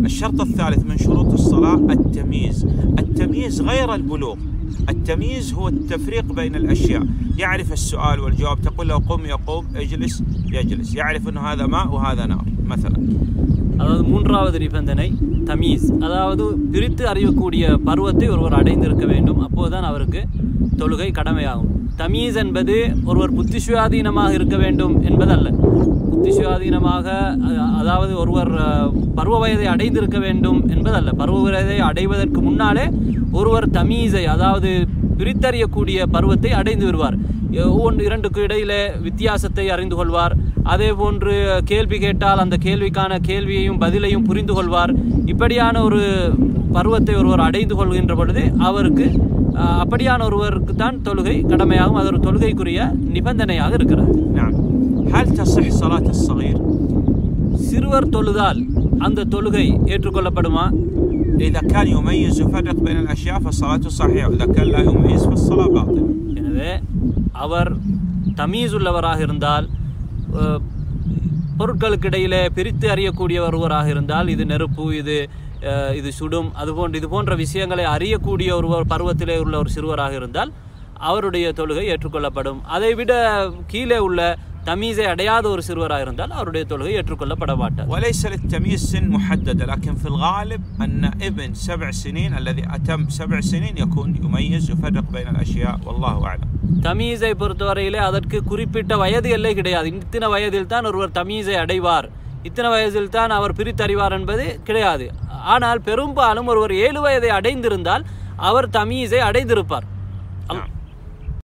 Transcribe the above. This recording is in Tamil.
الشرط الثالث من شروط الصلاة التمييز التمييز غير البلوغ التمييز هو التفريق بين الأشياء يعرف السؤال والجواب تقول له قم يقوم اجلس يجلس يعرف أنه هذا ماء وهذا نار مثلا அதாவது மூன்றாவது நிபந்தனை தமீஸ் அதாவது பிரித்து அறியக்கூடிய பருவத்தை ஒருவர் அடைந்திருக்க வேண்டும் அப்போதுதான் அவருக்கு தொழுகை கடமையாகும் தமீஸ் என்பது ஒருவர் புத்தி சுயாதீனமாக இருக்க வேண்டும் என்பதல்ல புத்தி சுயாதீனமாக அ- அதாவது ஒருவர் அஹ், பருவ வயதை அடைந்திருக்க வேண்டும் என்பதல்ல பருவ வயதை அடைவதற்கு முன்னாலே ஒருவர் தமீஸை அதாவது பிரித்தறியக்கூடிய பருவத்தை அடைந்து விடுவார் ஒவ்வொன்று இரண்டுக்கு இடையிலே வித்தியாசத்தை அறிந்து கொள்வார் அதே போன்று கேள்வி கேட்டால் அந்த கேள்விக்கான கேள்வியையும் பதிலையும் புரிந்து கொள்வார் இப்படியான ஒரு பருவத்தை ஒருவர் அடைந்து கொள்கின்ற பொழுது அவருக்கு அஹ், அப்படியான ஒருவருக்கு தான் தொழுகை கடமையாகும் அது ஒரு தொழுகைக்குரிய நிபந்தனையாக இருக்கிறது نعم هل تصح صلاة الصغير சிறுவர் தொழுதால் அந்த தொழுகை ஏற்றுக்கொள்ளப்படுமா إذا كان يميز يفرق بين الأشياء فصلاته صحيحة وإذا كان لا يميز فالصلاة باطلة எனவே அவர் தமீஸ் உள்ளவராக இருந்தால் அஹ், பொருட்களுக்கு இடையிலே பிரித்து அறியக்கூடிய ஒருவராக இருந்தால் இது நெருப்பு இது அஹ், இது சுடும் அதுபோன்று இது போன்ற விஷயங்களை அறியக்கூடிய ஒருவர் பருவத்திலே உள்ள ஒரு சிறுவராக இருந்தால் அவருடைய தொழுகை ஏற்றுக்கொள்ளப்படும் அதைவிட கீழே உள்ள தமீஸை அடையாத ஒரு சிறுவராக இருந்தால் அவருடைய தொழுகை ஏற்றுக்கொள்ளப்பட மாட்டார் وليس للتمييز سن محددة لكن في الغالب أن ابن سبع سنين الذي أتم سبع سنين يكون يميز يفرق بين الأشياء والله أعلم தமீஸை பொறுத்தவரையிலே அதற்கு குறிப்பிட்ட வயது எல்லை கிடையாது இத்தனை வயதில் தான் ஒருவர் தமீஸை அடைவார் இத்தனை வயதில் தான் அவர் பிரித்தறிவார் என்பது கிடையாது ஆனால் பெரும்பாலும் ஒருவர் ஏழு வயதை அடைந்திருந்தால் அவர் தமீஸை அடைந்திருப்பார்